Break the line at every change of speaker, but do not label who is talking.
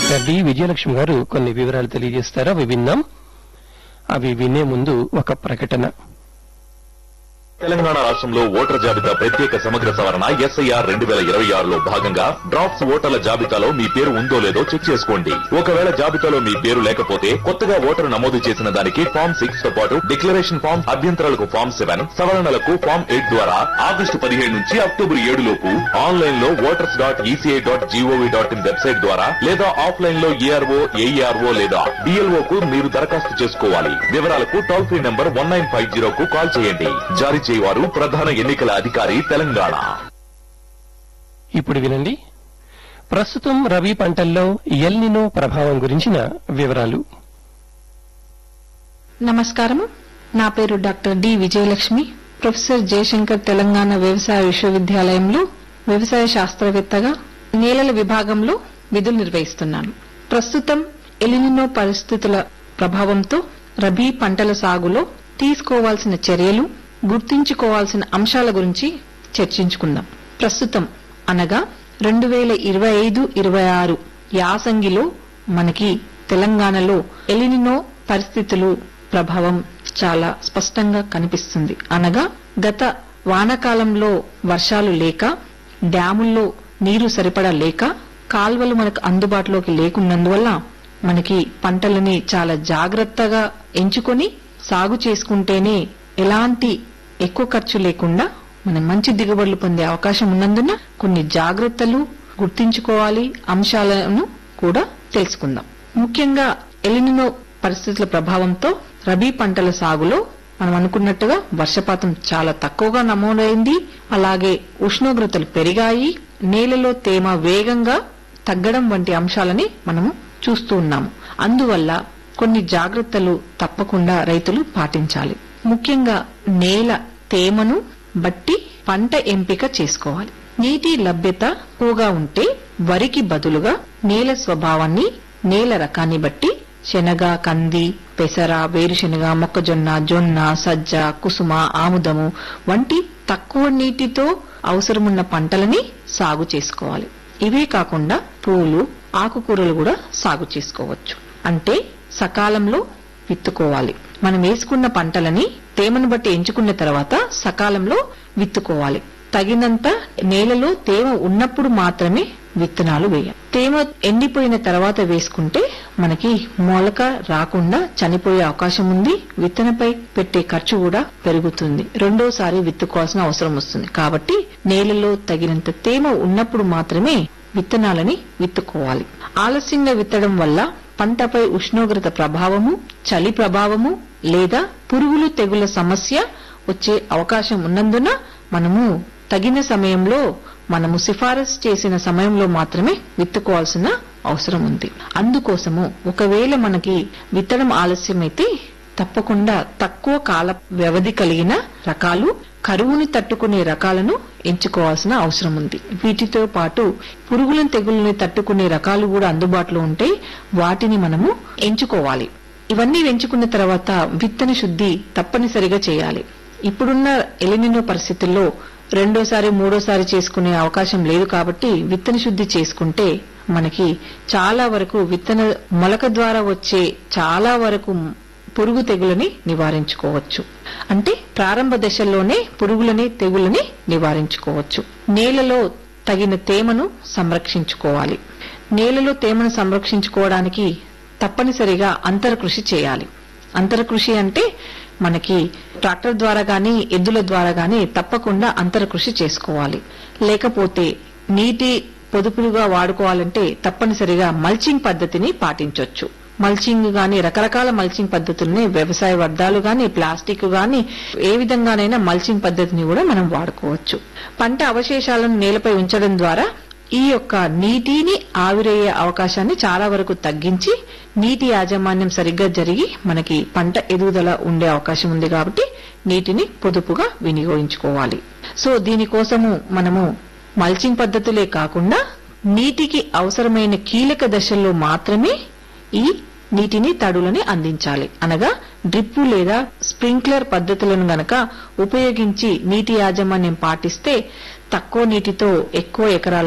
doctor D Vijayalakshmi గారు కొన్ని వివరాలు తెలియజేస్తారా అవి విన్నాం అవి వినే ముందు ఒక ప్రకటన
తెలంగాణ రాష్ట్రంలో ఓటర్ జాబితా ప్రత్యేక సమగ్ర సవరణ ఎస్ఐఆర్ రెండు వేల ఇరవై ఆరులో భాగంగా డ్రాఫ్ట్స్ ఓటర్ల జాబితాలో మీ పేరు ఉందో లేదో చెక్ చేసుకోండి ఒకవేళ జాబితాలో మీ పేరు లేకపోతే కొత్తగా ఓటరు నమోదు చేసిన దానికి ఫామ్ సిక్స్ తో పాటు డిక్లరేషన్ ఫామ్ అభ్యంతరాలకు ఫామ్ సెవెన్ సవరణలకు ఫామ్ ఎయిట్ ద్వారా ఆగస్టు పదిహేడు నుంచి అక్టోబర్ ఏడు లోపు ఆన్లైన్ లో voters dot ECI dot GOV dot in website ద్వారా లేదా ఆఫ్లైన్ లో ఏఆర్ఓ ఏఈఆర్ఓ లేదా డిఎల్ఓ కు మీరు దరఖాస్తు చేసుకోవాలి వివరాలకు toll free number one nine five zero కు కాల్ చేయండి జారీ చేయవారు ప్రధాన ఎన్నికల అధికారి తెలంగాణ
ఇప్పుడు వినండి ప్రస్తుతం రబీ పంటల్లో ఎల్నినో ప్రభావం గురించిన వివరాలు
నమస్కారము నా పేరు doctor D Vijayalakshmi professor Jayashankar Telangana వ్యవసాయ విశ్వవిద్యాలయంలో వ్యవసాయ శాస్త్రవేత్తగా నేలల విభాగంలో విధులు నిర్వహిస్తున్నాను ప్రస్తుతం ఎలినినో పరిస్థితుల ప్రభావంతో రబీ పంటల సాగులో తీసుకోవాల్సిన చర్యలు గుర్తుంచుకోవాల్సిన అంశాల గురించి చర్చించుకుందాం ప్రస్తుతం అనగా రెండు వేల ఇరవై ఐదు ఇరవై ఆరు యాసంగిలో మనకి తెలంగాణలో ఎలినినో పరిస్థితులు ప్రభావం చాలా స్పష్టంగా కనిపిస్తుంది అనగా గత వానాకాలంలో వర్షాలు లేక డ్యాముల్లో నీరు సరిపడా లేక కాల్వలు మనకు అందుబాటులోకి లేకున్నందువల్ల మనకి పంటలని చాలా జాగ్రత్తగా ఎంచుకొని సాగు చేసుకుంటేనే ఎలాంటి ఎక్కువ ఖర్చు లేకుండా మనం మంచి దిగుబడులు పొందే అవకాశం ఉన్నందున కొన్ని జాగ్రత్తలు గుర్తించుకోవాలి అంశాలను కూడా తెలుసుకుందాం ముఖ్యంగా ఎలినినో పరిస్థితుల ప్రభావంతో రబీ పంటల సాగులో మనం అనుకున్నట్టుగా వర్షపాతం చాలా తక్కువగా నమోదైంది అలాగే ఉష్ణోగ్రతలు పెరిగాయి నేలలో తేమ వేగంగా తగ్గడం వంటి అంశాలని మనము చూస్తూ ఉన్నాము అందువల్ల కొన్ని జాగ్రత్తలు తప్పకుండా రైతులు పాటించాలి ముఖ్యంగా నేల తేమను బట్టి పంట ఎంపిక చేసుకోవాలి నీటి లభ్యత ఎక్కువగా ఉంటే వరికి బదులుగా నేల స్వభావాన్ని నేల రకాన్ని బట్టి శనగ కంది పెసర వేరుశెనగ మొక్కజొన్న జొన్న సజ్జ కుసుమ ఆముదము వంటి తక్కువ నీటితో అవసరమున్న పంటలని సాగు చేసుకోవాలి ఇవే కాకుండా పూలు ఆకుకూరలు కూడా సాగు చేసుకోవచ్చు అంటే సకాలంలో విత్తుకోవాలి మనం వేసుకున్న పంటలని తేమను బట్టి ఎంచుకున్న తర్వాత సకాలంలో విత్తుకోవాలి తగినంత నేలలో తేమ ఉన్నప్పుడు మాత్రమే విత్తనాలు వేయాలి తేమ ఎండిపోయిన తర్వాత వేసుకుంటే మనకి మొలక రాకుండా చనిపోయే అవకాశం ఉంది విత్తనపై పెట్టే ఖర్చు కూడా పెరుగుతుంది రెండోసారి విత్తుకోవాల్సిన అవసరం వస్తుంది కాబట్టి నేలలో తగినంత తేమ ఉన్నప్పుడు మాత్రమే విత్తనాలని విత్తుకోవాలి ఆలస్యంగా విత్తడం వల్ల పంటపై ఉష్ణోగ్రత ప్రభావము చలి ప్రభావము లేదా పురుగులు తెగుల సమస్య వచ్చే అవకాశం ఉన్నందున మనము తగిన సమయంలో మనము సిఫారసు చేసిన సమయంలో మాత్రమే విత్తుకోవాల్సిన అవసరం ఉంది అందుకోసము ఒకవేళ మనకి విత్తడం ఆలస్యమైతే తప్పకుండా తక్కువ కాల వ్యవధి కలిగిన రకాలు కరువుని తట్టుకునే రకాలను ఎంచుకోవాల్సిన అవసరం ఉంది వీటితో పాటు పురుగులను తెగుళ్ళని తట్టుకునే రకాలు కూడా అందుబాటులో ఉంటాయి వాటిని మనము ఎంచుకోవాలి ఇవన్నీ ఎంచుకున్న తర్వాత విత్తన శుద్ధి తప్పనిసరిగా చేయాలి ఇప్పుడున్న ఎలినినో పరిస్థితుల్లో రెండోసారి మూడోసారి చేసుకునే అవకాశం లేదు కాబట్టి విత్తన శుద్ధి చేసుకుంటే మనకి చాలా వరకు విత్తన మొలక ద్వారా వచ్చే చాలా వరకు పురుగు తెగులని నివారించుకోవచ్చు అంటే ప్రారంభ దశల్లోనే పురుగులని తెగులని నివారించుకోవచ్చు నేలలో తగిన తేమను సంరక్షించుకోవాలి నేలలో తేమను సంరక్షించుకోవడానికి తప్పనిసరిగా అంతర కృషి చేయాలి అంతర కృషి అంటే మనకి ట్రాక్టర్ ద్వారా గాని ఎద్దుల ద్వారా గాని తప్పకుండా అంతర కృషి చేసుకోవాలి లేకపోతే నీటి పొదుపులుగా వాడుకోవాలంటే తప్పనిసరిగా మల్చింగ్ పద్ధతిని పాటించొచ్చు మల్చింగ్ గాని రకరకాల మల్చింగ్ పద్ధతుల్ని వ్యవసాయ వర్ధాలు గాని ప్లాస్టిక్ గాని ఏ విధంగానైనా మల్చింగ్ పద్ధతిని కూడా మనం వాడుకోవచ్చు పంట అవశేషాలను నేలపై ఉంచడం ద్వారా ఈ యొక్క నీటిని ఆవిరయ్యే అవకాశాన్ని చాలా వరకు తగ్గించి నీటి యాజమాన్యం సరిగ్గా జరిగి మనకి పంట ఎదుగుదల ఉండే అవకాశం ఉంది కాబట్టి నీటిని పొదుపుగా వినియోగించుకోవాలి సో దీనికోసము మనము మల్చింగ్ పద్ధతులే కాకుండా నీటికి అవసరమైన కీలక దశల్లో మాత్రమే ఈ నీటిని తడులని అందించాలి అనగా డ్రిప్ లేదా స్ప్రింక్లర్ పద్ధతులను గనక ఉపయోగించి నీటి యాజమాన్యం పాటిస్తే తక్కువ నీటితో ఎక్కువ ఎకరాల